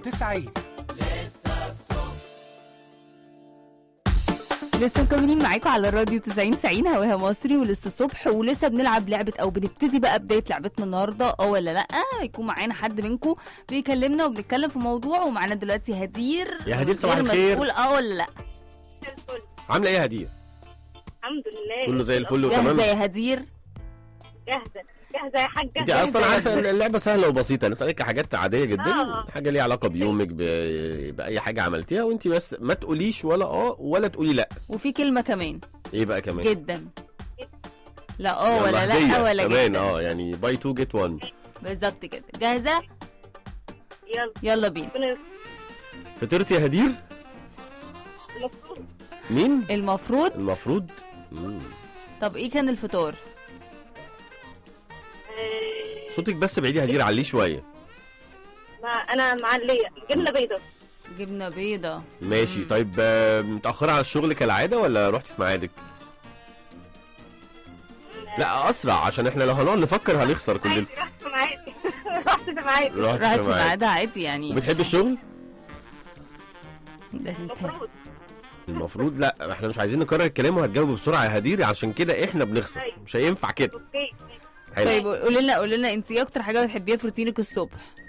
90 لسه مكملين معاكم على الراديو 90 90 هواها مصري ولسه الصبح ولسه بنلعب لعبه او بنبتدي بقى بدايه لعبتنا النهارده اه ولا لا هيكون معانا حد منكم بيكلمنا وبنتكلم في موضوع ومعانا دلوقتي هدير يا هدير، صباح غير ما الخير. تقول اه ولا لا الفل عامله ايه يا هديه الحمد لله كله زي الفل وتمام جاهزه يا هدير جاهزه جاهزه يا حاجه انت اصلا جاهزة. عارفه ان اللعبه سهله وبسيطه نسالك حاجات عاديه جدا آه. حاجه ليها علاقه بيومك ب... باي حاجه عملتيها وانت بس ما تقوليش ولا اه ولا تقولي لا وفي كلمه كمان ايه بقى كمان جدا لا اه يلا ولا لا هدية ولا كمان جدا اه يعني باي تو جيت 1 بالظبط كده جاهزه يلا يلا بينا ربنا يستر. فطرت يا هدير المفروض مين المفروض المفروض مم. طب ايه كان الفطار آه، صوتك بس بعيد يا هدير عليه شويه ما انا معليه جبنه بيضه جبنه بيضه ماشي مم. طيب آه، متاخره على الشغل كالعاده ولا رحت في ميعادك لا اسرع عشان احنا لو هنقعد نفكر هنخسر كل عادي رحت في معادي رحت في معادي رحت رحت في في ميعاد ميعادها عادي يعني وبتحب الشغل ده انت المفروض المفروض لا احنا مش عايزين نكرر الكلام وهتجاوب بسرعه يا هدير عشان كده احنا بنخسر أيوة. مش هينفع كده اوكي حلو طيب قولي لنا قولي لنا انت ايه اكتر حاجه بتحبيها في روتينك الصبح